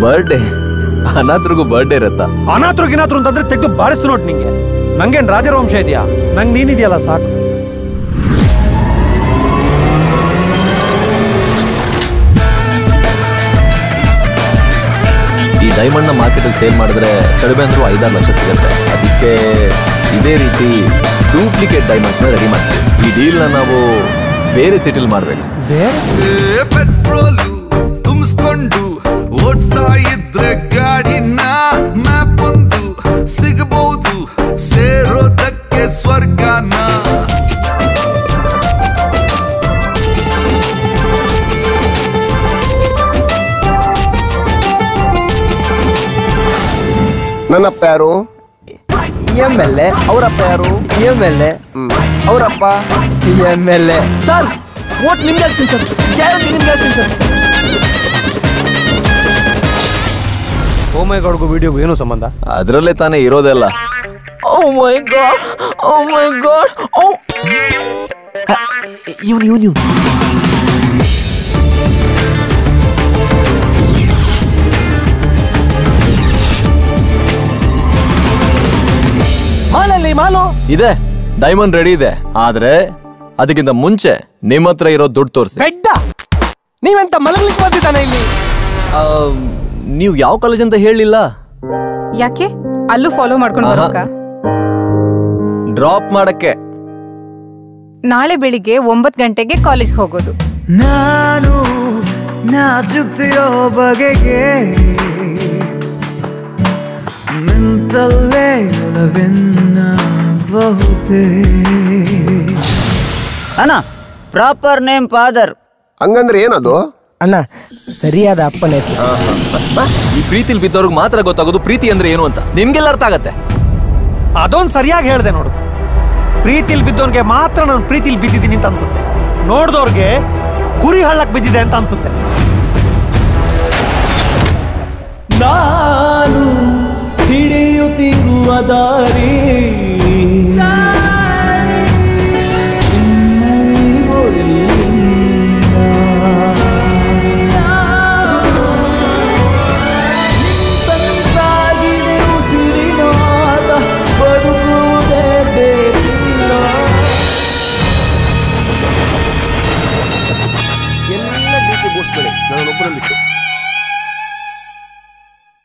Birthday ಅನಾಥರಿಗೂ birthday ಇರತ್ತಾ ಅನಾಥರು ಗಿನಾಥರು ಅಂತಂದ್ರೆ ತೆಗೆದು ಬಾರಿಸ್ತು ನೋಡಿ ನಿಂಗೆ ನಂಗೇನ್ ರಾಜವಂಶ ಇದೆಯಾ ನಂಗೆ ನೀನಿದೆಯಲ್ಲ ಸಾಕು ಈ ಡೈಮಂಡ್ ನ ಮಾರ್ಕೆಟ್ ಅಲ್ಲಿ ಸೇಲ್ ಮಾಡಿದ್ರೆ ಕಡಿಮೆ ಅಂದ್ರೂ ಐದಾರು ಲಕ್ಷ ಸಿಗುತ್ತೆ ಅದಕ್ಕೆ ಇದೇ ರೀತಿ ಡೂಪ್ಲಿಕೇಟ್ ಡೈಮಂಡ್ಸ್ ನ ರೆಡಿ ಮಾಡಿಸಿ ಈ ಡೀಲ್ ನ ನಾವು ಬೇರೆ ಸಿಟಿಲ್ ಮಾಡ್ಬೇಕು ಪೆಟ್ರೋಲು ತುಂಬಿಸ್ಕೊಂಡು ಓಡಿಸ್ತಾ ಇದ್ರೆ ಗಾಡಿನ ಮ್ಯಾಪ್ ಒಂದು ಸಿಗಬಹುದು ಸೇರೋದಕ್ಕೆ ಸ್ವರ್ಗನ ನನ್ನಪ್ಪ ಯಾರು ಎಮ್ ಎಲ್ ಎ ಅವರಪ್ಪ ಯಾರು ಎಮ್ ಎಲ್ ಎ ಅವರಪ್ಪ M L A sir vote ನಿಮ್ಗೆ ಹಾಕ್ತೀನಿ ಸರ್ ಗ್ಯಾರಂಟಿ ನಿಮ್ಗೆ ಹಾಕ್ತೀನಿ ಸರ್ ಓಮೇಗೌಡ್ಗೂ ವಿಡಿಯೋಗೂ ಏನು ಸಂಬಂಧ ಅದರಲ್ಲೇ ತಾನೇ ಇರೋದೆಲ್ಲ ಓ ಮೈ ಗಾಡ್ ಓ ಮೈ ಗಾಡ್ ಓ ಇವನು ಇವನು ಇವನು ಮಾಲಲ್ಲಿ ಮಾಲು ಇದೆ ಡೈಮಂಡ್ ರೆಡಿ ಇದೆ ಆದ್ರೆ ಅದಕ್ಕಿಂತ ಮುಂಚೆ ನಿಮ್ಮ ಹತ್ರ ಇರೋ ದುಡ್ಡು ತೋರಿಸಿ ಬೆಡ್ಡ ನೀವೆಂತ ಮಲಗ್ಲಿಕ್ಕೆ ಬಂದಿದ್ದಾನೆ ಇಲ್ಲಿ ನೀವು ಯಾವ ಕಾಲೇಜ್ ಅಂತ ಹೇಳಿಲ್ಲ ಯಾಕೆ ಅಲ್ಲೂ ಫಾಲೋ ಮಾಡ್ಕೊಂಡು ಆಹಾ. ಬರೋಕ ಡ್ರಾಪ್ ಮಾಡಕ್ಕೆ ನಾಳೆ ಬೆಳಿಗ್ಗೆ ಒಂಬತ್ತು ಗಂಟೆಗೆ ಕಾಲೇಜ್ ಹೋಗೋದು ನಾನು ನಾಚುತ್ತಿರೋ ಬಗೆಗೆ ನಿಂತಲ್ಲೇ ಒಲವೆನ್ನ ಬಹುದೇ ಅಣ್ಣ ಪ್ರಾಪರ್ ನೇಮ್ ಫಾದರ್ ಹಂಗಂದ್ರೆ ಏನದು ಅಣ್ಣ ಸರಿಯಾದ ಅಪ್ಪನ ಹೆಸರು ಈ ಪ್ರೀತಿಲ್ ಬಿದ್ದವ್ರಿಗೆ ಮಾತ್ರ ಗೊತ್ತಾಗೋದು ಪ್ರೀತಿ ಅಂದ್ರೆ ಏನು ಅಂತ ನಿಮ್ಗೆಲ್ಲ ಅರ್ಥ ಆಗತ್ತೆ ಅದೊಂದು ಸರಿಯಾಗಿ ಹೇಳ್ದೆ ನೋಡು ಪ್ರೀತಿಲ್ ಬಿದ್ದವನ್ಗೆ ಮಾತ್ರ ನಾನು ಪ್ರೀತಿಲ್ ಬಿದ್ದಿದ್ದೀನಿ ಅಂತ ಅನ್ಸುತ್ತೆ ನೋಡ್ದವ್ರಿಗೆ ಗುರಿ ಹಳ್ಳಕ್ ಬಿದ್ದಿದೆ ಅಂತ ಅನ್ಸುತ್ತೆ ನಾನು ಹಿಡಿಯುತ್ತಿರುವ ದಾರಿ